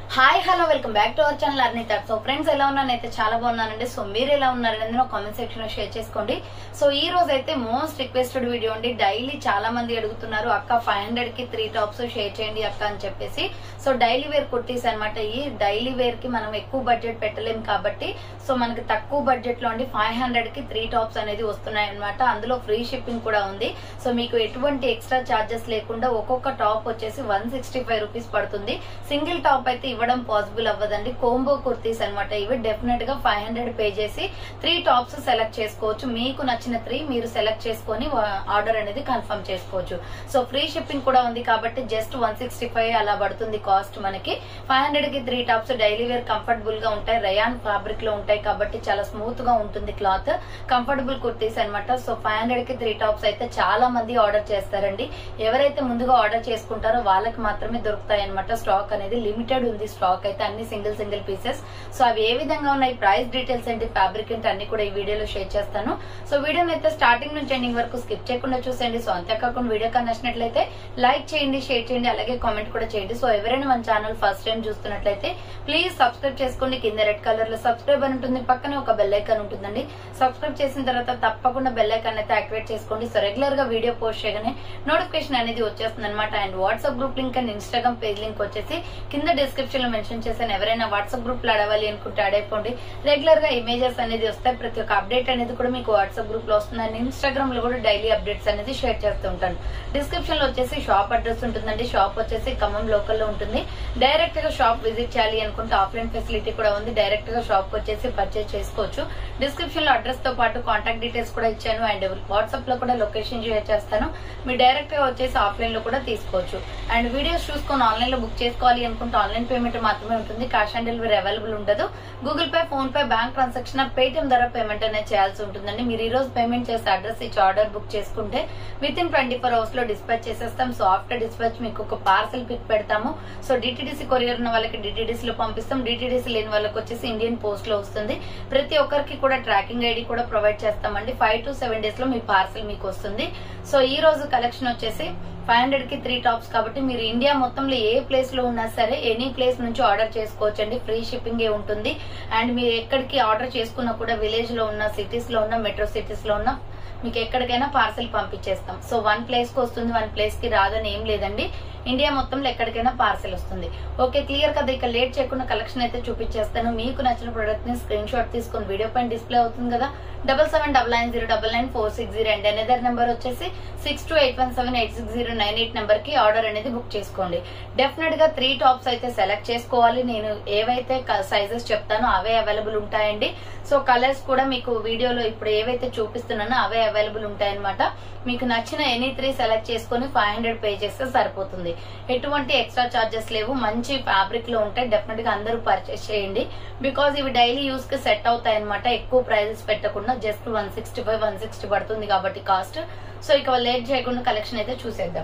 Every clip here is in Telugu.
hi hello welcome back to our channel Arnitha so friends ఎలా ఉన్నాను అయితే చాలా బాగున్నానండి సో మీరు ఎలా ఉన్నారనేది నా కామెంట్ సెక్షన్ లో షేర్ చేసుకోండి సో ఈ రోజు అయితే మోస్ట్ రిక్వెస్టెడ్ వీడియో అండి డైలీ చాలా మంది అడుగుతున్నారు అక్క ఫైవ్ హండ్రెడ్ కి త్రీ టాప్స్ షేర్ చేయండి అక్క అని చెప్పేసి సో డైలీ వేర్ కుర్తీస్ అనమాట ఈ డైలీ వేర్ కి మనం ఎక్కువ బడ్జెట్ పెట్టలేం కాబట్టి సో మనకి తక్కువ బడ్జెట్ లో అండి ఫైవ్ హండ్రెడ్ కి త్రీ టాప్స్ అనేది వస్తున్నాయి అనమాట అందులో ఫ్రీ షిప్పింగ్ కూడా ఉంది సో మీకు ఎటువంటి ఎక్స్ట్రా చార్జెస్ లేకుండా ఒక్కొక్క టాప్ వచ్చేసి వన్ సిక్స్టీ ఫైవ్ రూపీస్ పడుతుంది సింగిల్ టాప్ అయితే ఇవ్వడం పాసిబుల్ అవ్వదండి కోంబో కుర్తీస్ అనమాట ఇవి డెఫినెట్ గా ఫైవ్ హండ్రెడ్ పే చేసి త్రీ టాప్స్ సెలెక్ట్ చేసుకోవచ్చు మీకు నచ్చిన త్రీ మీరు సెలెక్ట్ చేసుకొని ఆర్డర్ అనేది కన్ఫర్మ్ చేసుకోవచ్చు సో ఫ్రీ షిప్పింగ్ కూడా ఉంది కాబట్టి జస్ట్ వన్ సిక్స్టీ ఫైవ్ అలా పడుతుంది కాస్ట్ మనకి ఫైవ్ హండ్రెడ్ కి three tops daily wear comfortable గా ఉంటాయి రయాన్ ఫ్యాబ్రిక్ లో ఉంటాయి కాబట్టి చాలా స్మూత్ గా ఉంటుంది క్లాత్ కంఫర్టబుల్ కుర్తీస్ అనమాట సో ఫైవ్ హండ్రెడ్ కి త్రీ టాప్స్ అయితే చాలా మంది ఆర్డర్ చేస్తారండి ఎవరైతే ముందుగా ఆర్డర్ చేసుకుంటారో వాళ్ళకి మాత్రమే దొరుకుతాయి అనమాట స్టాక్ అనేది లిమిటెడ్ ఉంది స్టాక్ అయితే అన్ని సింగిల్ సింగిల్ పీసెస్ సో అవి ఏ విధంగా ఉన్నాయి ప్రైస్ డీటెయిల్స్ ఏంటి ఫ్యాబ్రిక్ ఏంటి అన్ని కూడా ఈ వీడియోలో షేర్ చేస్తాను సో వీడియోని అయితే స్టార్టింగ్ నుంచి ఎండింగ్ వరకు స్కిప్ చేయకుండా చూసేయండి సో అంతేకాకుండా వీడియో కానీ నచ్చినట్లయితే లైక్ చేయండి షేర్ చేయండి అలాగే కామెంట్ కూడా చేయండి సో ఎవరైనా మన ఛానల్ ఫస్ట్ టైం చూస్తున్నట్లయితే ప్లీజ్ సబ్స్క్రైబ్ చేసుకోండి కింద రెడ్ కలర్ లో సబ్స్క్రైబ్ అని ఉంటుంది పక్కనే ఒక బెల్ ఐకాన్ ఉంటుందండి సబ్స్క్రైబ్ చేసిన తర్వాత తప్పకుండా బెల్ ఐకాన్ అయితే యాక్టివేట్ చేసుకోండి సో రెగ్యులర్ గా వీడియో పోస్ట్ చేయగానే నోటిఫికేషన్ అనేది వచ్చేస్తుంది అనమాట and WhatsApp group link and Instagram page link వచ్చేసి కింద డిస్క్రిప్షన్ లో మెన్షన్ చేశాను ఎవరైనా వాట్సాప్ గ్రూప్ లో అడవాలి అనుకుంటే అడైపోండి రెగ్యులర్ గా ఇమేజెస్ అనేది వస్తాయి ప్రతి ఒక్క అప్డేట్ అనేది కూడా మీకు వాట్సాప్ గ్రూప్ లో వస్తుంది అండ్ ఇన్స్టాగ్రామ్ లో కూడా డైలీ అప్డేట్స్ అనేది షేర్ చేస్తూ ఉంటాను డిస్క్రిప్షన్ లో వచ్చేసి షాప్ అడ్రస్ ఉంటుందండి షాప్ వచ్చేసి ఖమ్మం లోకల్ లో ఉంటుంది డైరెక్ట్ గా షాప్ విజిట్ చేయాలి అనుకుంటే ఆఫ్లైన్ ఫెసిలిటీ కూడా ఉంది డైరెక్ట్ గా షాప్ వచ్చేసి పర్చేస్ చేసుకోవచ్చు డిస్క్రిప్షన్ లో అడ్రస్ తో పాటు కాంటాక్ట్ డీటెయిల్స్ కూడా ఇచ్చాను అండ్ వాట్సాప్ లో కూడా లొకేషన్ షేర్ చేస్తాను మీరు డైరెక్ట్ గా వచ్చేసి ఆఫ్లైన్ లో కూడా తీసుకోవచ్చు అండ్ వీడియోస్ చూసుకొని ఆన్లైన్ లో బుక్ చేసుకోవాలి అనుకుంటే ఆన్లైన్ పేమెంట్ మాత్రమే ఉంటుంది క్యాష్ ఆన్ డెలివరీ అవైలబుల్ ఉండదు Google Pay PhonePe bank transaction Paytm ద్వారా పేమెంట్ అనేది చేయాల్సి ఉంటుందండి మీరు ఈ రోజు పేమెంట్ చేసి అడ్రస్ ఇచ్చి ఆర్డర్ బుక్ చేసుకుంటే within twenty four hours లో డిస్పాచ్ చేసేస్తాం సో ఆఫ్టర్ డిస్పాచ్ మీకు ఒక పార్సల్ పిక్ పెడతాము సో డిటిడిసి కొరియర్ ఉన్న వాళ్ళకి డిటిడిసి లో పంపిస్తాం డిటిడిసి లేని వాళ్ళకి వచ్చేసి ఇండియన్ పోస్ట్ లో వస్తుంది ప్రతి ఒక్కరికి కూడా ట్రాకింగ్ ఐడి కూడా ప్రొవైడ్ చేస్తామండి ఫైవ్ టు సెవెన్ డేస్ లో మీ పార్సల్ మీకు వస్తుంది సో ఈ రోజు కలెక్షన్ వచ్చేసి ఫైవ్ హండ్రెడ్ కి త్రీ టాప్స్ కాబట్టి మీరు ఇండియా మొత్తంలో ఏ ప్లేస్ లో ఉన్నా సరే ఎనీ ప్లేస్ నుంచి ఆర్డర్ చేసుకోవచ్చు అండి ఫ్రీ షిప్పింగ్ ఏ ఉంటుంది అండ్ మీరు ఎక్కడికి ఆర్డర్ చేసుకున్నా కూడా విలేజ్ లో ఉన్న సిటీస్ లో ఉన్న మెట్రో సిటీస్ లో ఉన్న మీకు ఎక్కడికైనా పార్సల్ పంపించేస్తాం సో వన్ ప్లేస్ కి వస్తుంది వన్ ప్లేస్ కి రాదని ఏం లేదండి ఇండియా మొత్తంలో ఎక్కడికైనా పార్సల్ వస్తుంది ఓకే క్లియర్ కదా ఇక లేట్ చేయకుండా కలెక్షన్ అయితే చూపించేస్తాను మీకు నచ్చిన ప్రొడక్ట్ ని స్క్రీన్ షాట్ తీసుకొని వీడియో పైన డిస్ప్లే అవుతుంది కదా double seven double nine zero double nine four six zero and another number వచ్చేసి six two eight one seven eight six zero nine eight number కి ఆర్డర్ అనేది బుక్ చేసుకోండి డెఫినెట్ గా త్రీ టాప్స్ అయితే సెలెక్ట్ చేసుకోవాలి నేను ఏవైతే సైజెస్ చెప్తానో అవే అవైలబుల్ ఉంటాయండి సో కలర్స్ కూడా మీకు వీడియోలో ఇప్పుడు ఏవైతే చూపిస్తున్నానో అవే అవైలబుల్ ఉంటాయన్నమాట మీకు నచ్చిన ఎనీ త్రీ సెలెక్ట్ చేసుకుని ఫైవ్ హండ్రెడ్ పే చేస్తే సరిపోతుంది ఎటువంటి ఎక్స్ట్రా చార్జెస్ లేవు మంచి ఫ్యాబ్రిక్ లో ఉంటాయి డెఫినెట్ గా అందరూ పర్చేస్ చేయండి బికాస్ ఇవి డైలీ యూస్ కి సెట్ అవుతాయి అనమాట ఎక్కువ ప్రైజెస్ పెట్టకుండా just one sixty five one sixty పడుతుంది కాబట్టి కాస్ట్ సో ఇక లేట్ చేయకుండా కలెక్షన్ అయితే చూసేద్దాం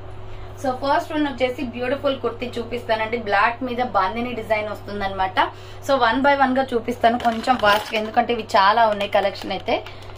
సో ఫస్ట్ వన్ వచ్చేసి బ్యూటిఫుల్ కుర్తీ చూపిస్తానండి బ్లాక్ మీద బాందిని డిజైన్ వస్తుంది అనమాట సో వన్ బై వన్ గా చూపిస్తాను కొంచెం ఫాస్ట్ ఎందుకంటే ఇవి చాలా ఉన్నాయి కలెక్షన్ అయితే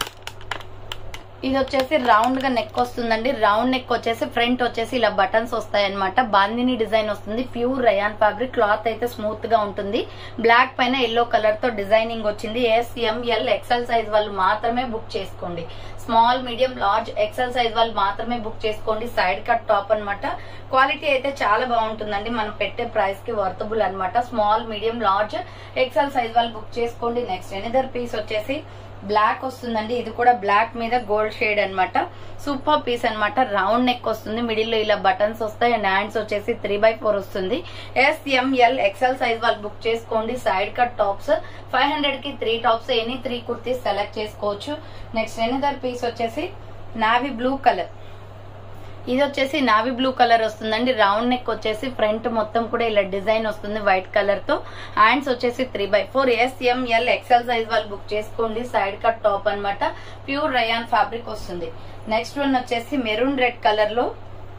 ఇది వచ్చేసి రౌండ్ గా నెక్ వస్తుందండి రౌండ్ నెక్ వచ్చేసి ఫ్రంట్ వచ్చేసి ఇలా బటన్స్ వస్తాయి అనమాట బాందిని డిజైన్ వస్తుంది ప్యూర్ రయాన్ ఫ్యాబ్రిక్ క్లాత్ అయితే స్మూత్ గా ఉంటుంది బ్లాక్ పైన ఎల్లో కలర్ తో డిజైనింగ్ వచ్చింది ఎస్ ఎంఎల్ ఎక్సెల్ సైజ్ వాళ్ళు మాత్రమే బుక్ చేసుకోండి small medium large XL size వాళ్ళు మాత్రమే బుక్ చేసుకోండి సైడ్ కట్ టాప్ అనమాట క్వాలిటీ అయితే చాలా బాగుంటుందండి మనం పెట్టే ప్రైస్ కి వర్తబుల్ అనమాట small medium large XL size వాళ్ళు బుక్ చేసుకోండి నెక్స్ట్ ఎనిదర్ పీస్ వచ్చేసి బ్లాక్ వస్తుందండి ఇది కూడా బ్లాక్ మీద గోల్డ్ షేడ్ అనమాట సూపర్ పీస్ అనమాట రౌండ్ నెక్ వస్తుంది మిడిల్ లో ఇలా బటన్స్ వస్తాయి అండ్ హ్యాండ్స్ వచ్చేసి త్రీ బై ఫోర్ వస్తుంది ఎస్ఎంఎల్ ఎక్సెల్ సైజ్ వాళ్ళు బుక్ చేసుకోండి side cut tops five hundred కి three tops any three kurtis select చేసుకోవచ్చు నెక్స్ట్ ఎనదర్ పీస్ వచ్చేసి నావీ బ్లూ కలర్ ఇది వచ్చేసి నావీ బ్లూ కలర్ వస్తుందండి రౌండ్ నెక్ వచ్చేసి ఫ్రంట్ మొత్తం కూడా ఇలా డిజైన్ వస్తుంది వైట్ కలర్ తో హ్యాండ్స్ వచ్చేసి three by four S M L XL size వాళ్ళు బుక్ చేసుకోండి సైడ్ కట్ టాప్ అనమాట ప్యూర్ రయాన్ ఫ్యాబ్రిక్ వస్తుంది నెక్స్ట్ వన్ వచ్చేసి మెరూన్ రెడ్ కలర్ లో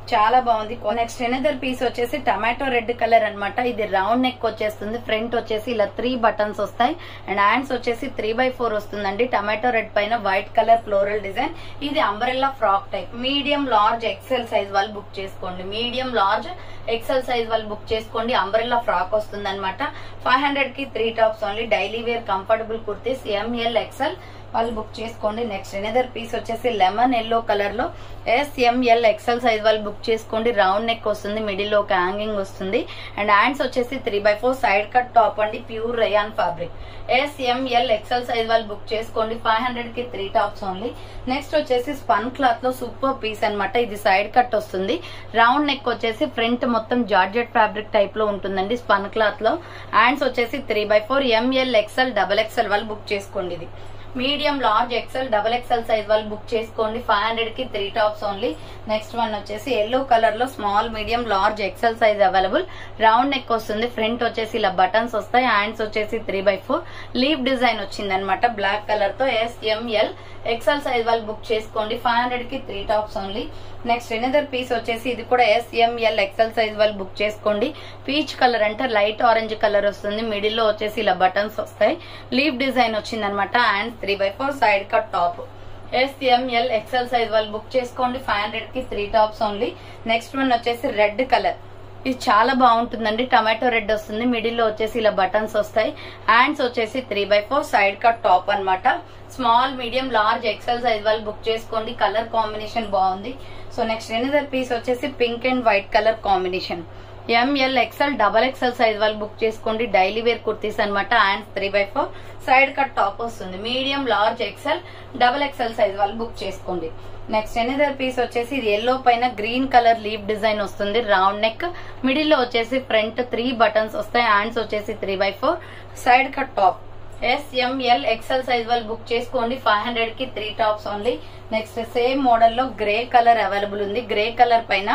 చాలా బాగుంది నెక్స్ట్ ఎనదర్ పీస్ వచ్చేసి టమాటో రెడ్ కలర్ అన్నమాట ఇది రౌండ్ నెక్ వచ్చేస్తుంది ఫ్రంట్ వచ్చేసి ఇలా త్రీ బటన్స్ వస్తాయి అండ్ హ్యాండ్స్ వచ్చేసి త్రీ బై ఫోర్ వస్తుందండి టమాటో రెడ్ పైన వైట్ కలర్ ఫ్లోరల్ డిజైన్ ఇది umbrella frock type medium large XL size వాళ్ళు బుక్ చేసుకోండి మీడియం లార్జ్ ఎక్సెల్ సైజ్ వాళ్ళు బుక్ చేసుకోండి అంబ్రెల్లా ఫ్రాక్ వస్తుంది అనమాట ఫైవ్ హండ్రెడ్ కి three tops only daily wear comfortable kurtis M L XL వాళ్ళు బుక్ చేసుకోండి నెక్స్ట్ ఎనదర్ పీస్ వచ్చేసి లెమన్ ఎల్లో కలర్ లో ఎస్ఎంఎల్ ఎక్సెల్ సైజ్ వాళ్ళు బుక్ చేసుకోండి రౌండ్ నెక్ వస్తుంది మిడిల్ లో ఒక హ్యాంగింగ్ వస్తుంది అండ్ హ్యాండ్స్ వచ్చేసి three by four side cut top అండి pure rayon fabric S M L XL size వాళ్ళు బుక్ చేసుకోండి ఫైవ్ హండ్రెడ్ కి త్రీ టాప్స్ ఓన్లీ నెక్స్ట్ వచ్చేసి స్పన్ క్లాత్ లో సూపర్ పీస్ అన్నమాట ఇది సైడ్ కట్ వస్తుంది రౌండ్ నెక్ వచ్చేసి ఫ్రంట్ మొత్తం జార్జెట్ ఫ్యాబ్రిక్ టైప్ లో ఉంటుందండి స్పన్ క్లాత్ లో హ్యాండ్స్ వచ్చేసి three by four M L XL double XL వాళ్ళు బుక్ చేసుకోండి ఇది medium large XL double XL size వాళ్ళు బుక్ చేసుకోండి ఫైవ్ హండ్రెడ్ కి three tops only next one వచ్చేసి ఎల్లో కలర్ లో small medium large XL size available round neck వస్తుంది ఫ్రంట్ వచ్చేసి ఇలా బటన్స్ వస్తాయి హ్యాండ్స్ వచ్చేసి three by four leaf design వచ్చింది అనమాట బ్లాక్ కలర్ తో ఎస్ఎంఎల్ ఎక్సెల్ సైజ్ వాళ్ళు బుక్ చేసుకోండి ఫైవ్ హండ్రెడ్ కి three tops only next another piece వచ్చేసి ఇది కూడా ఎస్ఎంఎల్ ఎక్సెల్ సైజ్ వాళ్ళు బుక్ చేసుకోండి పీచ్ కలర్ అంటే లైట్ ఆరెంజ్ కలర్ వస్తుంది మిడిల్ లో వచ్చేసి ఇలా బటన్స్ వస్తాయి లీవ్ డిజైన్ వచ్చింది అనమాట and three by four side cut top S M L XL size వాళ్ళు బుక్ చేసుకోండి ఫైవ్ హండ్రెడ్ కి three tops only next one వచ్చేసి రెడ్ కలర్ ఇది చాలా బాగుంటుందండి టమాటో రెడ్ వస్తుంది మిడిల్ లో వచ్చేసి ఇలా బటన్స్ వస్తాయి హ్యాండ్స్ వచ్చేసి three by four side cut top అన్నమాట small medium large XL size వాళ్ళు బుక్ చేసుకోండి కలర్ కాంబినేషన్ బాగుంది సో నెక్స్ట్ ఎనదర్ పీస్ వచ్చేసి pink and white colour combination M L XL double XL size వాళ్ళు బుక్ చేసుకోండి డైలీ వేర్ కుర్తీస్ అనమాట hands three by four side cut top వస్తుంది medium large XL double XL size వాళ్ళు బుక్ చేసుకోండి నెక్స్ట్ ఎనదర్ పీస్ వచ్చేసి ఇది ఎల్లో పైన గ్రీన్ కలర్ లీవ్ డిజైన్ వస్తుంది రౌండ్ నెక్ మిడిల్ లో వచ్చేసి ఫ్రంట్ త్రీ బటన్స్ వస్తాయి హ్యాండ్స్ వచ్చేసి three by four side cut top S M L XL size వాళ్ళు బుక్ చేసుకోండి ఫైవ్ హండ్రెడ్ కి three tops only next same model లో గ్రే కలర్ అవైలబుల్ ఉంది గ్రే కలర్ పైన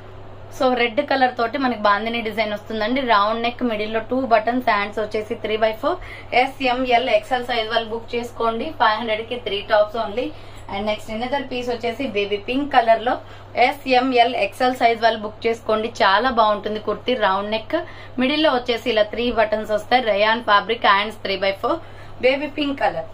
సో రెడ్ కలర్ తోటి మనకి బాందిని డిజైన్ వస్తుందండి రౌండ్ నెక్ మిడిల్ లో టూ బటన్స్ హ్యాండ్స్ వచ్చేసి three by four S M L XL size వాళ్ళు బుక్ చేసుకోండి ఫైవ్ హండ్రెడ్ కి three tops only and next another piece వచ్చేసి బేబీ పింక్ కలర్ లో ఎస్ఎంఎల్ ఎక్సెల్ సైజ్ వాళ్ళు బుక్ చేసుకోండి చాలా బాగుంటుంది కుర్తీ రౌండ్ నెక్ మిడిల్ లో వచ్చేసి ఇలా త్రీ బటన్స్ వస్తాయి rayon fabric hands three by four baby pink colour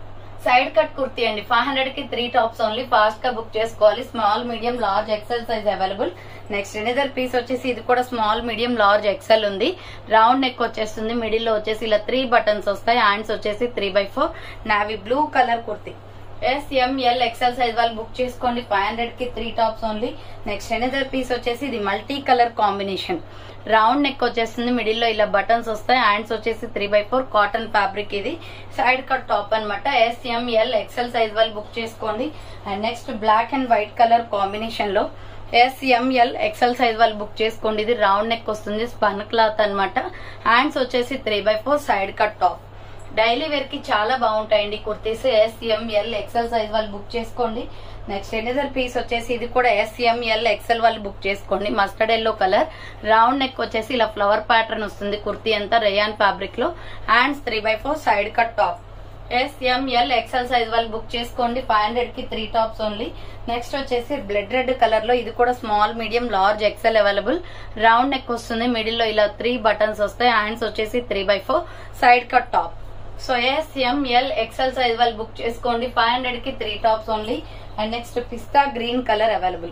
side cut kurti అండి ఫైవ్ హండ్రెడ్ కి త్రీ టాప్స్ ఓన్లీ ఫాస్ట్ గా బుక్ చేసుకోవాలి small medium large XL size available next another piece వచ్చేసి ఇది కూడా స్మాల్ మీడియం లార్జ్ ఎక్సెల్ ఉంది రౌండ్ నెక్ వచ్చేస్తుంది మిడిల్ లో వచ్చేసి ఇలా త్రీ బటన్స్ వస్తాయి హ్యాండ్స్ వచ్చేసి three by four navy blue colour kurti S M L XL size వాళ్ళు బుక్ చేసుకోండి ఫైవ్ హండ్రెడ్ కి three tops only next another piece వచ్చేసి ఇది multi colour combination round neck వచ్చేస్తుంది మిడిల్ లో ఇలా బటన్స్ వస్తాయి హ్యాండ్స్ వచ్చేసి three by four cotton fabric ఇది సైడ్ కట్ టాప్ అనమాట ఎస్ఎంఎల్ ఎక్సెల్ సైజ్ వాళ్ళు బుక్ చేసుకోండి and next black and white colour combination లో ఎస్ఎంఎల్ ఎక్సెల్ సైజ్ వాళ్ళు బుక్ చేసుకోండి ఇది రౌండ్ నెక్ వస్తుంది స్పన్ క్లాత్ అనమాట హ్యాండ్స్ వచ్చేసి three by four side cut top daily wear కి చాలా బాగుంటాయండి కుర్తీస్ ఎస్ఎంఎల్ ఎక్సెల్ సైజ్ వాళ్ళు బుక్ చేసుకోండి నెక్స్ట్ ఎనదర్ పీస్ వచ్చేసి ఇది కూడా ఎస్ఎంఎల్ ఎక్సెల్ వాళ్ళు బుక్ చేసుకోండి mustard yellow colour round neck వచ్చేసి ఇలా ఫ్లవర్ ప్యాటర్న్ వస్తుంది కుర్తీ అంతా రేయాన్ ఫ్యాబ్రిక్ లో hands three by four side cut top S M L XL size వాళ్ళు బుక్ చేసుకోండి ఫైవ్ హండ్రెడ్ కి త్రీ టాప్స్ ఓన్లీ నెక్స్ట్ వచ్చేసి బ్లడ్ రెడ్ కలర్ లో ఇది కూడా small medium large XL available round neck వస్తుంది మిడిల్ లో ఇలా త్రీ బటన్స్ వస్తాయి హ్యాండ్స్ వచ్చేసి three by four side cut top so S M L XL size వాళ్ళు బుక్ చేసుకోండి ఫైవ్ హండ్రెడ్ కి three tops only and next పిస్తా గ్రీన్ కలర్ అవైలబుల్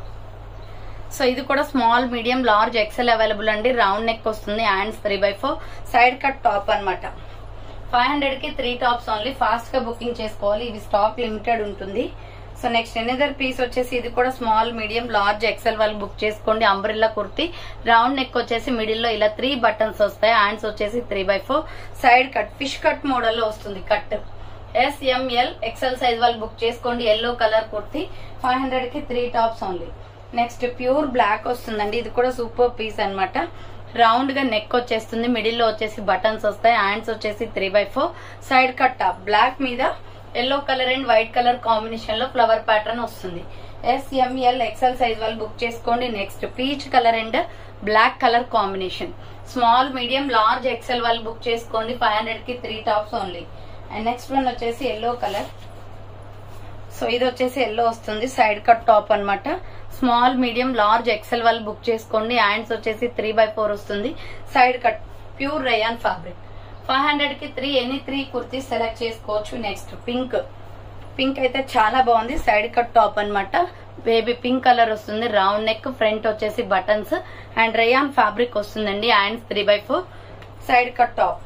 సో ఇది కూడా small medium large XL available అండి రౌండ్ నెక్ వస్తుంది hands three by four side cut top అనమాట ఫైవ్ హండ్రెడ్ కి త్రీ టాప్స్ ఓన్లీ ఫాస్ట్ గా బుకింగ్ చేసుకోవాలి ఇవి స్టాక్ లిమిటెడ్ ఉంటుంది సో నెక్స్ట్ ఎనదర్ పీస్ వచ్చేసి ఇది కూడా స్మాల్ మీడియం లార్జ్ ఎక్సెల్ వాళ్ళు బుక్ చేసుకోండి అంబ్రిల్లా కుర్తి రౌండ్ నెక్ వచ్చేసి మిడిల్ లో ఇలా త్రీ బటన్స్ వస్తాయి హ్యాండ్స్ వచ్చేసి three by four side cut fish cut model లో వస్తుంది కట్ ఎస్ఎంఎల్ ఎక్సెల్ సైజ్ వాళ్ళు బుక్ చేసుకోండి yellow colour kurti five hundred కి three tops only next pure black వస్తుందండి ఇది కూడా సూపర్ పీస్ అన్నమాట రౌండ్ గా నెక్ వచ్చేస్తుంది మిడిల్ లో వచ్చేసి బటన్స్ వస్తాయి హ్యాండ్స్ వచ్చేసి three by four side cut top black మీద yellow colour and white colour combination లో ఫ్లవర్ ప్యాటర్న్ వస్తుంది ఎస్ఎంఎల్ ఎక్సెల్ సైజ్ వాళ్ళు బుక్ చేసుకోండి next peach colour and black colour combination small medium large XL వాళ్ళు బుక్ చేసుకోండి ఫైవ్ హండ్రెడ్ కి three tops only and next one వచ్చేసి ఎల్లో కలర్ సో ఇది వచ్చేసి ఎల్లో వస్తుంది సైడ్ కట్ టాప్ అన్నమాట స్మాల్ మీడియం లార్జ్ ఎక్సెల్ వాళ్ళు బుక్ చేసుకోండి హ్యాండ్స్ వచ్చేసి త్రీ బై ఫోర్ వస్తుంది side cut pure rayon fabric five hundred కి three any three kurti select చేసుకోవచ్చు నెక్స్ట్ పింక్ పింక్ అయితే చాలా బాగుంది సైడ్ కట్ టాప్ అన్నమాట బేబీ పింక్ కలర్ వస్తుంది రౌండ్ నెక్ ఫ్రంట్ వచ్చేసి బటన్స్ అండ్ రేయాన్ ఫ్యాబ్రిక్ వస్తుందండి hands three by four side cut top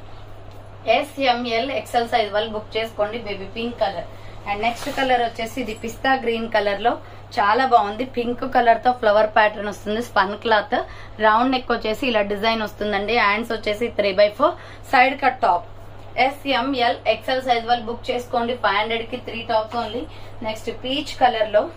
S M L XL size వాళ్ళు బుక్ చేసుకోండి baby pink colour and next colour వచ్చేసి ఇది పిస్తా గ్రీన్ కలర్ లో చాలా బాగుంది పింక్ కలర్ తో ఫ్లవర్ ప్యాటర్న్ వస్తుంది స్పన్ క్లాత్ రౌండ్ నెక్ వచ్చేసి ఇలా డిజైన్ వస్తుందండి హ్యాండ్స్ వచ్చేసి three by four side cut top S M L XL size వాళ్ళు బుక్ చేసుకోండి ఫైవ్ హండ్రెడ్ కి three tops only next peach colour లో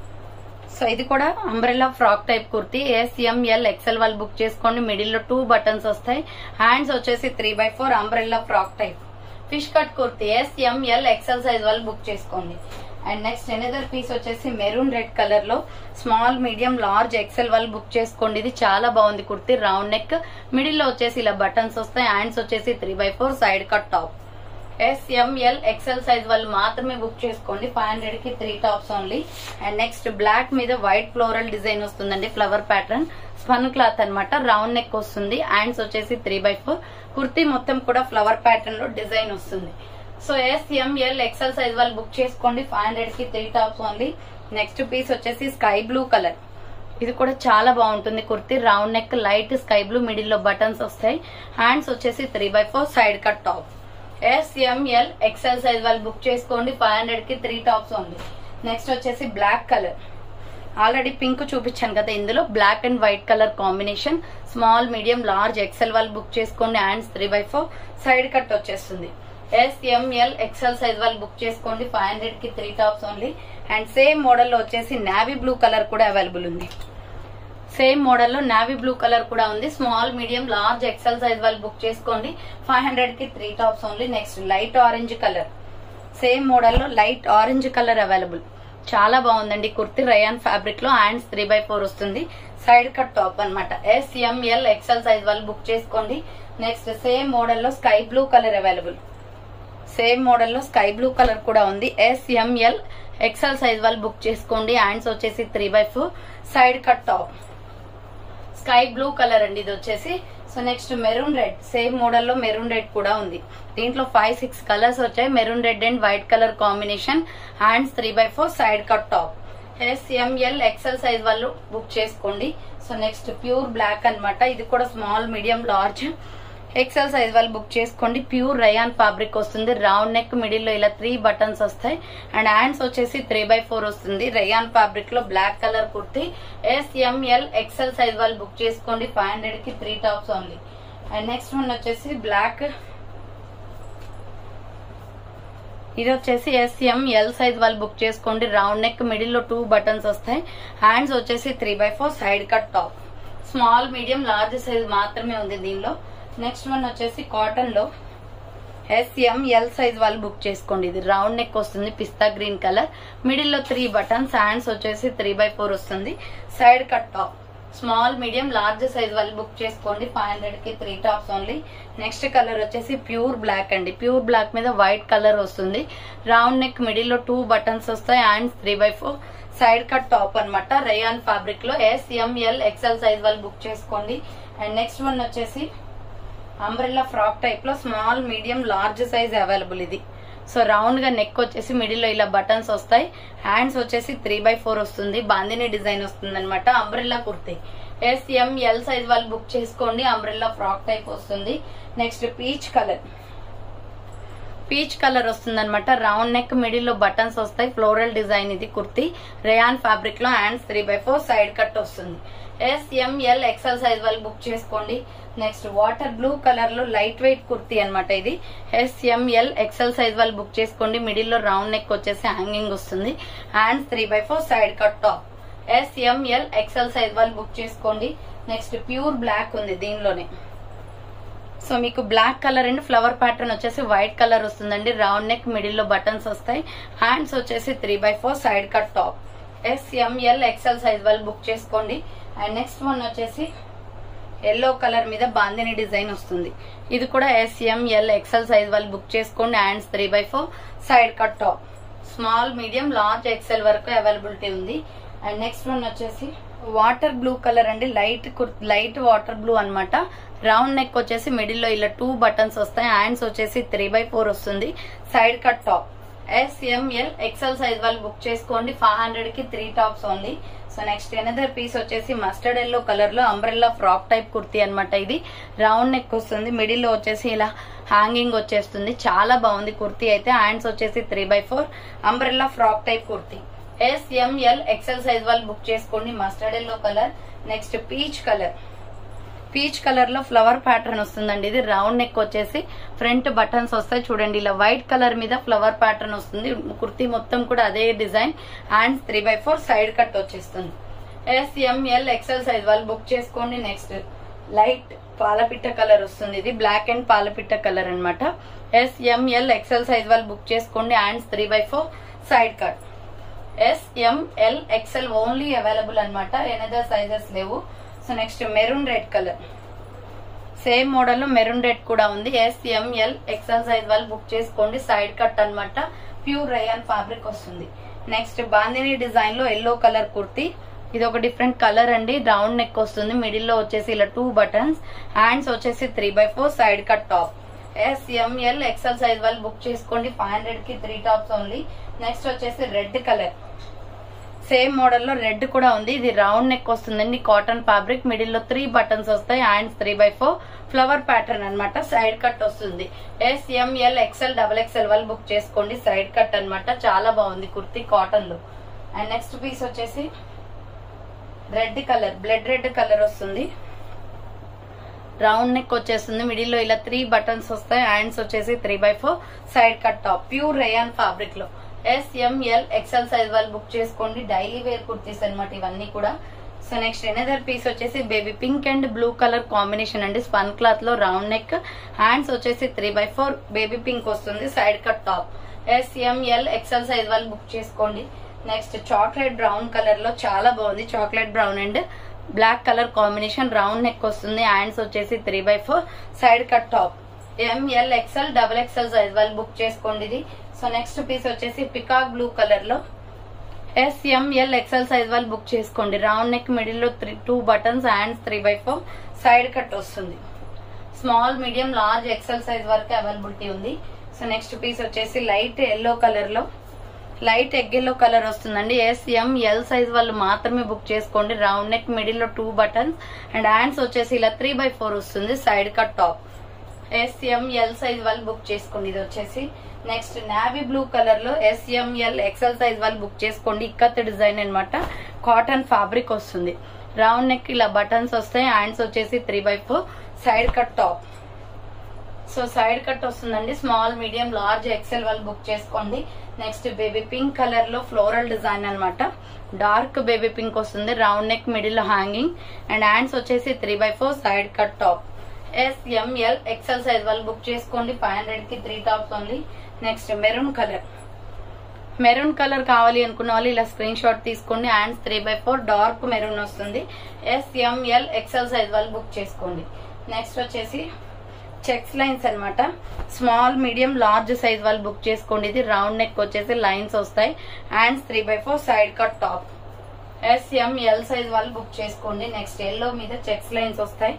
సో ఇది కూడా umbrella frock type kurti S M L XL వాళ్ళు బుక్ చేసుకోండి మిడిల్ లో టూ బటన్స్ వస్తాయి హ్యాండ్స్ వచ్చేసి three by four umbrella frock type fish cut kurti S M L XL size వాళ్ళు బుక్ చేసుకోండి అండ్ నెక్స్ట్ ఎనదర్ పీస్ వచ్చేసి మెరూన్ రెడ్ కలర్ లో స్మాల్ మీడియం లార్జ్ ఎక్సెల్ వాళ్ళు బుక్ చేసుకోండి ఇది చాలా బాగుంది కుర్తీ రౌండ్ నెక్ మిడిల్ లో వచ్చేసి ఇలా బటన్స్ వస్తాయి హ్యాండ్స్ వచ్చేసి three by four side cut top S M L XL size వాళ్ళు మాత్రమే బుక్ చేసుకోండి ఫైవ్ హండ్రెడ్ కి three tops only and next black మీద వైట్ ఫ్లోరల్ డిజైన్ వస్తుందండి ఫ్లవర్ ప్యాటర్న్ స్పన్ క్లాత్ అన్నమాట రౌండ్ నెక్ వస్తుంది హ్యాండ్స్ వచ్చేసి త్రీ బై ఫోర్ కుర్తీ మొత్తం కూడా ఫ్లవర్ ప్యాటర్న్ లో డిజైన్ వస్తుంది సో ఎస్ఎంఎల్ ఎక్సెల్ సైజ్ వాళ్ళు బుక్ చేసుకోండి ఫైవ్ హండ్రెడ్ కి three tops only next piece వచ్చేసి స్కై బ్లూ కలర్ ఇది కూడా చాలా బాగుంటుంది kurti round neck light sky blue middle లో బటన్స్ వస్తాయి హ్యాండ్స్ వచ్చేసి three by four side cut top S M L XL size వాళ్ళు బుక్ చేసుకోండి ఫైవ్ హండ్రెడ్ కి త్రీ టాప్స్ ఓన్లీ నెక్స్ట్ వచ్చేసి బ్లాక్ కలర్ ఆల్రెడీ పింక్ చూపించాను కదా ఇందులో black and white colour combination small medium large XL వాళ్ళు బుక్ చేసుకోండి hands three by four side cut వచ్చేస్తుంది ఎస్ఎంఎల్ ఎక్సెల్ సైజ్ వాళ్ళు బుక్ చేసుకోండి ఫైవ్ హండ్రెడ్ కి three tops only and same model లో వచ్చేసి నావీ బ్లూ కలర్ కూడా అవైలబుల్ ఉంది సేమ్ మోడల్ లో నావీ బ్లూ కలర్ కూడా ఉంది small medium large XL size వాళ్ళు బుక్ చేసుకోండి ఫైవ్ హండ్రెడ్ కి three tops only next light orange colour same model లో లైట్ ఆరెంజ్ కలర్ అవైలబుల్ చాలా బాగుందండి కుర్తి రయాన్ ఫ్యాబ్రిక్ లో హ్యాండ్స్ త్రీ బై ఫోర్ వస్తుంది సైడ్ కట్ టాప్ అనమాట ఎస్ఎంఎల్ ఎక్సెల్ సైజ్ వాళ్ళు బుక్ చేసుకోండి నెక్స్ట్ సేమ్ మోడల్ లో sky blue colour available same model లో స్కై బ్లూ కలర్ కూడా ఉంది ఎస్ఎంఎల్ ఎక్సెల్ సైజ్ వాళ్ళు బుక్ చేసుకోండి హ్యాండ్స్ వచ్చేసి three by four side cut top sky blue colour అండి ఇది వచ్చేసి so next maroon red same model లో మెరూన్ రెడ్ కూడా ఉంది దీంట్లో ఫైవ్ సిక్స్ కలర్స్ వచ్చాయి maroon red and white colour combination hands three by four side cut top S M L XL size వాళ్ళు బుక్ చేసుకోండి సో నెక్స్ట్ ప్యూర్ బ్లాక్ అన్నమాట ఇది కూడా small medium large XL size వాళ్ళు బుక్ చేసుకోండి ప్యూర్ రయాన్ ఫ్యాబ్రిక్ వస్తుంది రౌండ్ నెక్ మిడిల్ లో ఇలా త్రీ బటన్స్ వస్తాయి అండ్ హ్యాండ్స్ వచ్చేసి త్రీ బై ఫోర్ వస్తుంది రయాన్ ఫ్యాబ్రిక్ లో black colour kurti S M L XL size వాళ్ళు బుక్ చేసుకోండి ఫైవ్ హండ్రెడ్ కి three tops only and next one వచ్చేసి బ్లాక్ ఇది వచ్చేసి ఎస్ఎం ఎల్ సైజ్ వాళ్ళు బుక్ చేసుకోండి రౌండ్ నెక్ మిడిల్ లో టూ బటన్స్ వస్తాయి హ్యాండ్స్ వచ్చేసి three by four side cut top small medium large size మాత్రమే ఉంది దీనిలో నెక్స్ట్ వన్ వచ్చేసి కాటన్ లో ఎస్ఎం ఎల్ సైజ్ వాళ్ళు బుక్ చేసుకోండి ఇది రౌండ్ నెక్ వస్తుంది పిస్తా గ్రీన్ కలర్ మిడిల్ లో త్రీ బటన్స్ హ్యాండ్స్ వచ్చేసి త్రీ బై ఫోర్ వస్తుంది side cut top small medium large size వాళ్ళు బుక్ చేసుకోండి ఫైవ్ హండ్రెడ్ కి three tops only next colour వచ్చేసి ప్యూర్ బ్లాక్ అండి ప్యూర్ బ్లాక్ మీద వైట్ కలర్ వస్తుంది రౌండ్ నెక్ మిడిల్ లో టూ బటన్స్ వస్తాయి hands three by four side cut top అనమాట రయాన్ ఫ్యాబ్రిక్ లో ఎస్ఎంఎల్ ఎక్సెల్ సైజ్ వాళ్ళు బుక్ చేసుకోండి అండ్ నెక్స్ట్ వన్ వచ్చేసి అంబ్రెల్లా ఫ్రాక్ టైప్ లో small medium large size available ఇది సో రౌండ్ గా నెక్ వచ్చేసి మిడిల్ లో ఇలా బటన్స్ వస్తాయి హ్యాండ్స్ వచ్చేసి త్రీ బై ఫోర్ వస్తుంది బాందిని డిజైన్ వస్తుంది అనమాట umbrella kurti S M L size వాళ్ళు బుక్ చేసుకోండి అంబ్రెల్లా ఫ్రాక్ టైప్ వస్తుంది next peach colour peach colour వస్తుంది అనమాట రౌండ్ నెక్ మిడిల్ లో బటన్స్ వస్తాయి ఫ్లోరల్ డిజైన్ ఇది కుర్తి రేయాన్ ఫ్యాబ్రిక్ లో hands three by four side cut వస్తుంది ఎస్ఎంఎల్ ఎక్సెల్ సైజ్ వాళ్ళు బుక్ చేసుకోండి నెక్స్ట్ వాటర్ బ్లూ కలర్ లో లైట్ వెయిట్ కుర్తీ అనమాట ఇది ఎస్ఎంఎల్ ఎక్సెల్ సైజ్ వాళ్ళు బుక్ చేసుకోండి మిడిల్ లో రౌండ్ నెక్ వచ్చేసి హ్యాంగింగ్ వస్తుంది hands three by four side cut top S M L XL size వాళ్ళు బుక్ చేసుకోండి నెక్స్ట్ ప్యూర్ బ్లాక్ ఉంది దీనిలోనే సో మీకు black colour and flower pattern వచ్చేసి వైట్ కలర్ వస్తుందండి రౌండ్ నెక్ మిడిల్ లో బటన్స్ వస్తాయి హ్యాండ్స్ వచ్చేసి three by four side cut top S M L XL size వాళ్ళు బుక్ చేసుకోండి అండ్ నెక్స్ట్ వన్ వచ్చేసి ఎల్లో కలర్ మీద బాందిని డిజైన్ వస్తుంది ఇది కూడా ఎస్ఎంఎల్ ఎక్సెల్ సైజ్ వాళ్ళు బుక్ చేసుకోండి hands three by four side cut top small medium large X L వరకు అవైలబిలిటీ ఉంది అండ్ నెక్స్ట్ వన్ వచ్చేసి వాటర్ బ్లూ కలర్ అండి లైట్ లైట్ వాటర్ బ్లూ అన్నమాట రౌండ్ నెక్ వచ్చేసి మిడిల్ లో ఇలా టూ బటన్స్ వస్తాయి హ్యాండ్స్ వచ్చేసి త్రీ బై ఫోర్ వస్తుంది side cut top S M L XL size వాళ్ళు బుక్ చేసుకోండి ఫైవ్ హండ్రెడ్ కి three tops only so next another piece వచ్చేసి మస్టర్డ్ ఎల్లో కలర్ లో అంబ్రెల్లా ఫ్రాక్ టైప్ కుర్తీ అన్నమాట ఇది రౌండ్ నెక్ వస్తుంది మిడిల్ లో వచ్చేసి ఇలా హ్యాంగింగ్ వచ్చేస్తుంది చాలా బాగుంది కుర్తీ అయితే హ్యాండ్స్ వచ్చేసి three by four umbrella frock type kurti S M L XL size వాళ్ళు బుక్ చేసుకోండి mustard yellow colour next peach colour peach colour లో ఫ్లవర్ ప్యాటర్న్ వస్తుందండి ఇది రౌండ్ నెక్ వచ్చేసి ఫ్రంట్ బటన్స్ వస్తాయి చూడండి ఇలా వైట్ కలర్ మీద ఫ్లవర్ ప్యాటర్న్ వస్తుంది కుర్తీ మొత్తం కూడా అదే design hands three by four side cut వచ్చేస్తుంది ఎస్ఎంఎల్ ఎక్సెల్ సైజ్ వాళ్ళు బుక్ చేసుకోండి నెక్స్ట్ లైట్ పాలపిట్ట కలర్ వస్తుంది ఇది బ్లాక్ అండ్ పాలపిట్ట కలర్ అనమాట ఎస్ఎంఎల్ ఎక్సెల్ సైజ్ వాళ్ళు బుక్ చేసుకోండి hands three by four side cut S M L X L only available అనమాట ఎనదర్ సైజెస్ లేవు so next maroon red colour same model లో మెరూన్ రెడ్ కూడా ఉంది ఎస్ఎంఎల్ ఎక్సెల్ సైజ్ వాళ్ళు బుక్ చేసుకోండి సైడ్ కట్ అన్నమాట ప్యూర్ రయాన్ ఫ్యాబ్రిక్ వస్తుంది నెక్స్ట్ బాందిని డిజైన్ లో ఎల్లో కలర్ కుర్తీ ఇది ఒక డిఫరెంట్ కలర్ అండి రౌండ్ నెక్ వస్తుంది మిడిల్ లో వచ్చేసి ఇలా టూ బటన్స్ హ్యాండ్స్ వచ్చేసి three by four side cut top S M L XL size వాళ్ళు బుక్ చేసుకోండి ఫైవ్ హండ్రెడ్ కి త్రీ టాప్స్ ఓన్లీ నెక్స్ట్ వచ్చేసి రెడ్ కలర్ సేమ్ మోడల్ లో రెడ్ కూడా ఉంది ఇది రౌండ్ నెక్ వస్తుందండి కాటన్ ఫ్యాబ్రిక్ మిడిల్ లో త్రీ బటన్స్ వస్తాయి hands three by four flower pattern అన్నమాట సైడ్ కట్ వస్తుంది ఎస్ఎంఎల్ ఎక్సెల్ డబల్ ఎక్సెల్ వాళ్ళు బుక్ చేసుకోండి సైడ్ కట్ అన్నమాట చాలా బాగుంది కుర్తీ కాటన్ లో అండ్ నెక్స్ట్ పీస్ వచ్చేసి red colour blood red colour వస్తుంది రౌండ్ నెక్ వచ్చేస్తుంది మిడిల్ లో ఇలా త్రీ బటన్స్ వస్తాయి హ్యాండ్స్ వచ్చేసి three by four side cut top pure rayon fabric లో ఎస్ఎంఎల్ ఎక్సెల్ సైజ్ వాళ్ళు బుక్ చేసుకోండి డైలీ వేర్ కుర్తీస్ అనమాట ఇవన్నీ కూడా సో నెక్స్ట్ ఎనదర్ పీస్ వచ్చేసి baby pink and blue colour combination అండి స్పన్ క్లాత్ లో రౌండ్ నెక్ హ్యాండ్స్ వచ్చేసి three by four baby pink వస్తుంది side cut top S M L XL size వాళ్ళు బుక్ చేసుకోండి నెక్స్ట్ చాక్లెట్ బ్రౌన్ కలర్ లో చాలా బాగుంది chocolate brown and black colour combination round neck వస్తుంది హ్యాండ్స్ వచ్చేసి three by four side cut top M L XL double XL size వాళ్ళు బుక్ చేసుకోండి ఇది సో నెక్స్ట్ పీస్ వచ్చేసి పికాక్ బ్లూ కలర్ లో ఎస్ఎంఎల్ ఎక్సెల్ సైజ్ వాళ్ళు బుక్ చేసుకోండి రౌండ్ నెక్ మిడిల్ లో three two buttons hands three by four side cut వస్తుంది small medium large XL size వరకు అవైలబిలిటీ ఉంది సో నెక్స్ట్ పీస్ వచ్చేసి లైట్ ఎల్లో కలర్ లో లైట్ ఎగ్ ఎల్లో కలర్ వస్తుందండి ఎస్ఎం ఎల్ సైజ్ వాళ్ళు మాత్రమే బుక్ చేసుకోండి రౌండ్ నెక్ మిడిల్ లో టూ బటన్స్ అండ్ హ్యాండ్స్ వచ్చేసి ఇలా త్రీ బై ఫోర్ వస్తుంది side cut top S M L size వాళ్ళు బుక్ చేసుకోండి ఇది వచ్చేసి నెక్స్ట్ నావీ బ్లూ కలర్ లో ఎస్ఎంఎల్ ఎక్సెల్ సైజ్ వాళ్ళు బుక్ చేసుకోండి ఇక్కత్ డిజైన్ అన్నమాట కాటన్ ఫ్యాబ్రిక్ వస్తుంది రౌండ్ నెక్ ఇలా బటన్స్ వస్తాయి హ్యాండ్స్ వచ్చేసి three by four side cut top so side cut వస్తుందండి స్మాల్ మీడియం లార్జ్ ఎక్సెల్ వాళ్ళు బుక్ చేసుకోండి నెక్స్ట్ బేబీ పింక్ కలర్ లో ఫ్లోరల్ డిజైన్ అన్నమాట డార్క్ బేబీ పింక్ వస్తుంది round neck middle hanging and hands వచ్చేసి three by four side cut top S M L XL size వాళ్ళు బుక్ చేసుకోండి ఫైవ్ హండ్రెడ్ కి three tops only next maroon colour maroon colour కావాలి అనుకున్న వాళ్ళు ఇలా స్క్రీన్ షాట్ తీసుకోండి hands three by four dark maroon వస్తుంది ఎస్ఎంఎల్ ఎక్సెల్ సైజ్ వాళ్ళు బుక్ చేసుకోండి నెక్స్ట్ వచ్చేసి చెక్స్ లైన్స్ అన్నమాట స్మాల్ మీడియం లార్జ్ సైజ్ వాళ్ళు బుక్ చేసుకోండి ఇది రౌండ్ నెక్ వచ్చేసి లైన్స్ వస్తాయి hands three by four side cut top S M L size వాళ్ళు బుక్ చేసుకోండి నెక్స్ట్ ఎల్లో మీద చెక్స్ లైన్స్ వస్తాయి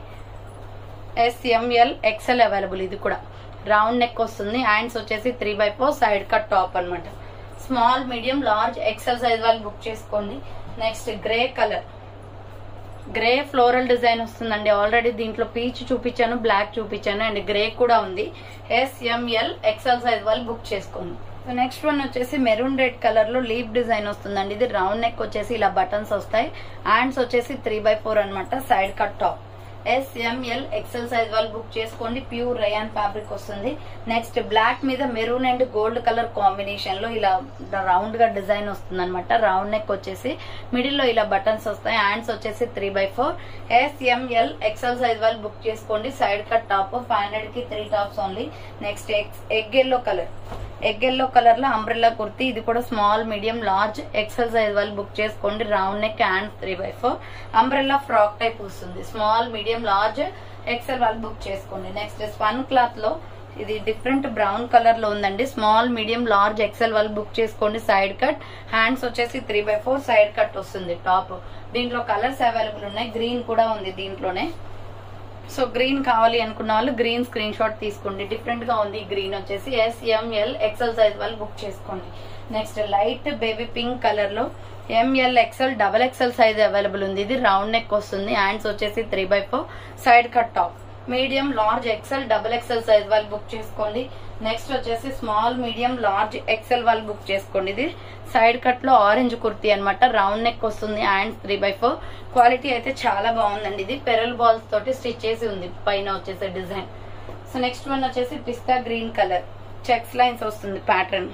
ఎస్ఎంఎల్ ఎక్సెల్ అవైలబుల్ ఇది కూడా రౌండ్ నెక్ వస్తుంది హ్యాండ్స్ వచ్చేసి three by four side cut top అన్నమాట small medium large XL size వాళ్ళు బుక్ చేసుకోండి next grey colour grey floral design వస్తుందండి ఆల్రెడీ దీంట్లో పీచ్ చూపించాను బ్లాక్ చూపించాను అండ్ గ్రే కూడా ఉంది ఎస్ఎంఎల్ ఎక్సెల్ సైజ్ వాళ్ళు బుక్ చేసుకోండి సో నెక్స్ట్ వన్ వచ్చేసి మెరూన్ రెడ్ కలర్ లో లీప్ డిజైన్ వస్తుందండి ఇది రౌండ్ నెక్ వచ్చేసి ఇలా బటన్స్ వస్తాయి హ్యాండ్స్ వచ్చేసి త్రీ బై ఫోర్ అనమాట side cut top S M L XL size వాళ్ళు బుక్ చేసుకోండి ప్యూర్ రయాన్ ఫ్యాబ్రిక్ వస్తుంది నెక్స్ట్ బ్లాక్ మీద maroon and gold colour combination లో ఇలా రౌండ్ గా డిజైన్ వస్తుంది అనమాట రౌండ్ నెక్ వచ్చేసి మిడిల్ లో ఇలా బటన్స్ వస్తాయి హ్యాండ్స్ వచ్చేసి three by four S M L XL size వాళ్ళు బుక్ చేసుకోండి side cut top five hundred కి three tops only next egg yellow colour egg yellow colour లో అంబ్రెల్లా కుర్తి ఇది కూడా small medium large XL size వాళ్ళు బుక్ చేసుకోండి round neck hand three by four umbrella frock type వస్తుంది స్మాల్ మీడియం లార్జ్ ఎక్సెల్ వాళ్ళు బుక్ చేసుకోండి నెక్స్ట్ స్పన్ క్లాత్ లో ఇది డిఫరెంట్ బ్రౌన్ కలర్ లో ఉందండి స్మాల్ మీడియం లార్జ్ ఎక్సెల్ వాళ్ళు బుక్ చేసుకోండి సైడ్ కట్ హ్యాండ్స్ వచ్చేసి three by four side cut వస్తుంది టాప్ దీంట్లో కలర్స్ అవైలబుల్ ఉన్నాయి గ్రీన్ కూడా ఉంది దీంట్లోనే సో గ్రీన్ కావాలి అనుకున్న వాళ్ళు గ్రీన్ స్క్రీన్ షాట్ తీసుకోండి డిఫరెంట్ గా ఉంది గ్రీన్ వచ్చేసి ఎస్ఎంఎల్ ఎక్సెల్ సైజ్ వాళ్ళు బుక్ చేసుకోండి next light baby pink colour లో M L XL double XL size available ఉంది ఇది రౌండ్ నెక్ వస్తుంది హ్యాండ్స్ వచ్చేసి three by four side cut top medium large X L double X L size వాళ్ళు బుక్ చేసుకోండి నెక్స్ట్ వచ్చేసి స్మాల్ మీడియం లార్జ్ ఎక్సెల్ వాళ్ళు బుక్ చేసుకోండి ఇది సైడ్ కట్ లో ఆరెంజ్ కుర్తీ అనమాట రౌండ్ నెక్ వస్తుంది hands three by four quality అయితే చాలా బాగుందండి ఇది పెరల్ బాల్స్ తోటి స్టిచ్ చేసి ఉంది పైన వచ్చేసి డిజైన్ సో నెక్స్ట్ వన్ వచ్చేసి పిస్తా గ్రీన్ కలర్ చెక్స్ లైన్స్ వస్తుంది ప్యాటర్న్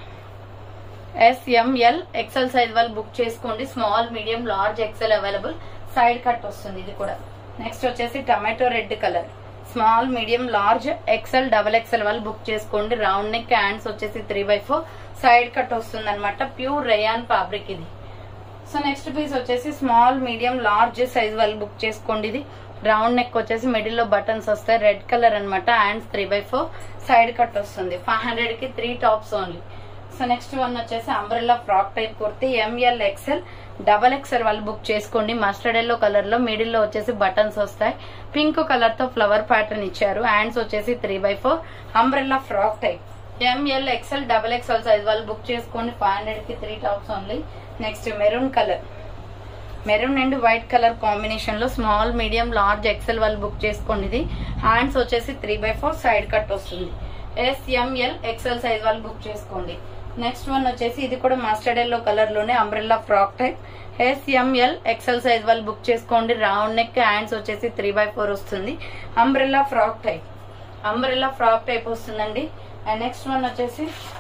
ఎస్ఎంఎల్ ఎక్సెల్ సైజ్ వాళ్ళు బుక్ చేసుకోండి small medium large XL available side cut వస్తుంది ఇది కూడా నెక్స్ట్ వచ్చేసి tomato red colour small medium large XL double XL వాళ్ళు బుక్ చేసుకోండి రౌండ్ నెక్ హ్యాండ్స్ వచ్చేసి three by four side cut వస్తుంది అనమాట ప్యూర్ రేయాన్ ఫ్యాబ్రిక్ ఇది సో నెక్స్ట్ పీస్ వచ్చేసి స్మాల్ మీడియం లార్జ్ సైజ్ వాళ్ళు బుక్ చేసుకోండి ఇది రౌండ్ నెక్ వచ్చేసి మిడిల్ లో బటన్స్ వస్తాయి రెడ్ కలర్ అనమాట hands three by four side cut వస్తుంది ఫైవ్ హండ్రెడ్ కి three tops only so next one వచ్చేసి umbrella frock type kurti M L XL double XL వాళ్ళు బుక్ చేసుకోండి మస్టర్డ్ ఎల్లో కలర్ లో మిడిల్ లో వచ్చేసి బటన్స్ వస్తాయి పింక్ కలర్ తో ఫ్లవర్ ప్యాటర్న్ ఇచ్చారు హ్యాండ్స్ వచ్చేసి three by four umbrella frock type M L XL double XL size వాళ్ళు బుక్ చేసుకోండి ఫైవ్ హండ్రెడ్ కి three tops only next maroon colour maroon and white colour combination లో స్మాల్ మీడియం లార్జ్ ఎక్సెల్ వాళ్ళు బుక్ చేసుకోండి ఇది హ్యాండ్స్ వచ్చేసి three by four side cut వస్తుంది ఎస్ఎంఎల్ ఎక్సెల్ సైజ్ వాళ్ళు బుక్ చేసుకోండి నెక్స్ట్ వన్ వచ్చేసి ఇది కూడా మస్టర్డ్ ఎల్లో కలర్ లోనే umbrella frock type S M L XL size వాళ్ళు బుక్ చేసుకోండి రౌండ్ నెక్ హ్యాండ్స్ వచ్చేసి త్రీ బై ఫోర్ వస్తుంది umbrella frock type umbrella frock type వస్తుందండి అండ్ నెక్స్ట్ వన్ వచ్చేసి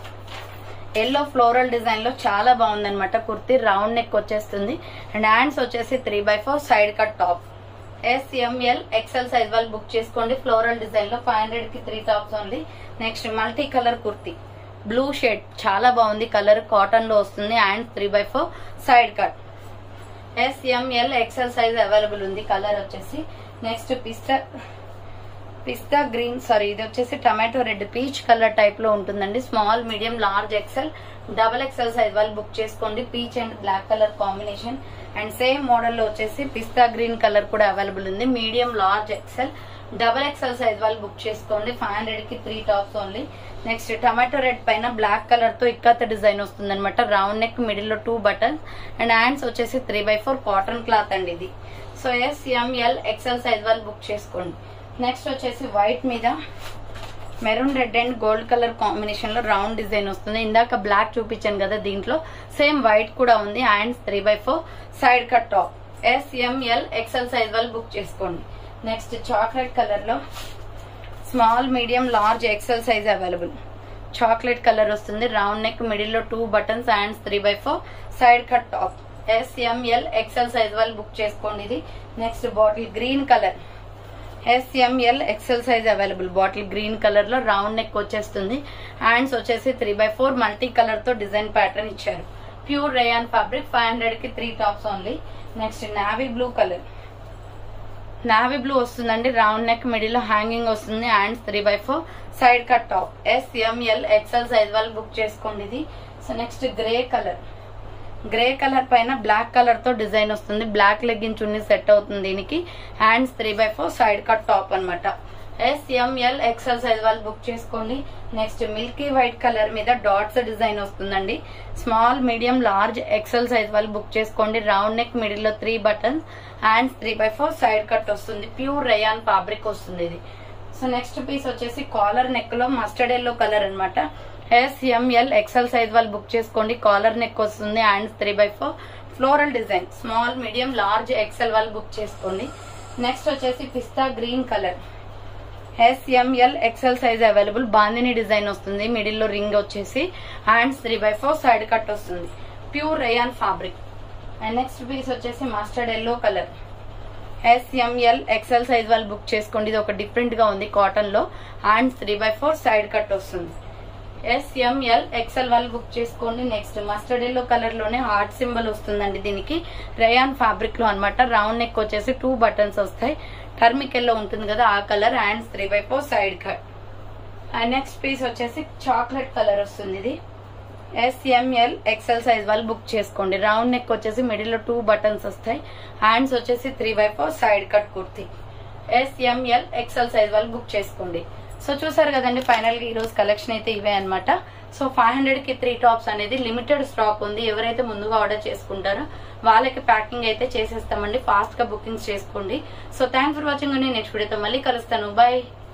ఎల్లో ఫ్లోరల్ డిజైన్ లో చాలా బాగుంది అనమాట కుర్తీ రౌండ్ నెక్ వచ్చేస్తుంది అండ్ హ్యాండ్స్ వచ్చేసి three by four side cut top S M L XL size వాళ్ళు బుక్ చేసుకోండి ఫ్లోరల్ డిజైన్ లో ఫైవ్ హండ్రెడ్ కి three tops only next multi colour kurti blue shade చాలా బాగుంది కలర్ కాటన్ లో వస్తుంది hands three by four side cut S M L XL size available ఉంది కలర్ వచ్చేసి నెక్స్ట్ పిస్తా పిస్తా గ్రీన్ సారీ ఇది వచ్చేసి tomato red peach colour type లో ఉంటుందండి small medium large XL double XL size వాళ్ళు బుక్ చేసుకోండి peach and black colour combination and same model లో వచ్చేసి పిస్తా గ్రీన్ కలర్ కూడా అవైలబుల్ ఉంది medium large XL double XL size వాళ్ళు బుక్ చేసుకోండి ఫైవ్ హండ్రెడ్ కి three tops only next tomato red పైన బ్లాక్ కలర్ తో ఇక్కత డిజైన్ వస్తుంది అనమాట రౌండ్ నెక్ మిడిల్ లో టూ బటన్స్ అండ్ హ్యాండ్స్ వచ్చేసి three by four cotton cloth అండి ఇది so S M L XL size వాళ్ళు బుక్ చేసుకోండి నెక్స్ట్ వచ్చేసి వైట్ మీద maroon red and gold colour combination లో రౌండ్ డిజైన్ వస్తుంది ఇందాక బ్లాక్ చూపించాను కదా దీంట్లో సేమ్ వైట్ కూడా ఉంది hands three by four side cut top S M L XL size వాళ్ళు బుక్ చేసుకోండి నెక్స్ట్ చాక్లెట్ కలర్ లో small medium large XL size available chocolate colour వస్తుంది రౌండ్ నెక్ మిడిల్ లో two buttons hands three by four side cut top S M L XL size వాళ్ళు బుక్ చేసుకోండి ఇది next bottle green colour S M L XL size available bottle green colour లో రౌండ్ నెక్ వచ్చేస్తుంది హ్యాండ్స్ వచ్చేసి three by four multi colour తో డిజైన్ ప్యాటర్న్ ఇచ్చారు pure rayon fabric five hundred కి three tops only next navy blue colour navy blue వస్తుందండి రౌండ్ నెక్ మిడిల్ లో హ్యాంగింగ్ వస్తుంది hands three by four side cut top S M L XL size వాళ్ళు బుక్ చేసుకోండి ఇది so next grey colour grey colour పైన బ్లాక్ కలర్ తో డిజైన్ వస్తుంది బ్లాక్ లెగ్గిన్ చున్నీ సెట్ అవుతుంది దీనికి hands three by four side cut top అనమాట ఎస్ఎంఎల్ ఎక్సెల్ సైజ్ వాళ్ళు బుక్ చేసుకోండి నెక్స్ట్ మిల్కీ వైట్ కలర్ మీద డాట్స్ డిజైన్ వస్తుందండి small medium large XL size వాళ్ళు బుక్ చేసుకోండి రౌండ్ నెక్ మిడిల్ లో three buttons hands three by four side cut వస్తుంది ప్యూర్ రయాన్ ఫ్యాబ్రిక్ వస్తుంది ఇది సో నెక్స్ట్ పీస్ వచ్చేసి కాలర్ నెక్ లో మస్టర్డ్ ఎల్లో కలర్ అనమాట ఎస్ఎంఎల్ ఎక్సెల్ సైజ్ వాళ్ళు బుక్ చేసుకోండి కాలర్ నెక్ వస్తుంది hands three by four floral design small medium large XL వాళ్ళు బుక్ చేసుకోండి నెక్స్ట్ వచ్చేసి పిస్తా green colour S M L XL size available bandhani design వస్తుంది మిడిల్ లో రింగ్ వచ్చేసి hands three by four side cut వస్తుంది pure rayon fabric and next piece వచ్చేసి mustard yellow colour S M L XL size వాళ్ళు బుక్ చేసుకోండి ఇది ఒక డిఫరెంట్ గా ఉంది కాటన్ లో hands three by four side cut వస్తుంది ఎస్ఎంఎల్ ఎక్సెల్ వాళ్ళు బుక్ చేసుకోండి నెక్స్ట్ మస్టర్డ్ ఎల్లో కలర్ లోనే హార్ట్ సింబల్ వస్తుందండి దీనికి రేయాన్ ఫ్యాబ్రిక్ లో అనమాట రౌండ్ నెక్ వచ్చేసి టూ బటన్స్ వస్తాయి టర్మిక్ ఎల్లో ఉంటుంది కదా ఆ colour hands three by four side cut and next piece వచ్చేసి చాక్లెట్ కలర్ వస్తుంది ఇది ఎస్ఎంఎల్ ఎక్సెల్ సైజ్ వాళ్ళు బుక్ చేసుకోండి రౌండ్ నెక్ వచ్చేసి మిడిల్ లో టూ బటన్స్ వస్తాయి హ్యాండ్స్ వచ్చేసి three by four side cut kurti S M L XL size వాళ్ళు బుక్ చేసుకోండి సో చూసారు కదండి ఫైనల్ గా ఈ రోజు కలెక్షన్ అయితే ఇవే అన్నమాట సో ఫైవ్ హండ్రెడ్ కి త్రీ టాప్స్ అనేది లిమిటెడ్ స్టాక్ ఉంది ఎవరైతే ముందుగా ఆర్డర్ చేసుకుంటారో వాళ్ళకి ప్యాకింగ్ అయితే చేసేస్తామండి ఫాస్ట్ గా బుకింగ్స్ చేసుకోండి సో థ్యాంక్స్ ఫర్ వాచింగ్ అండి నెక్స్ట్ వీడియోతో మళ్ళీ కలుస్తాను బాయ్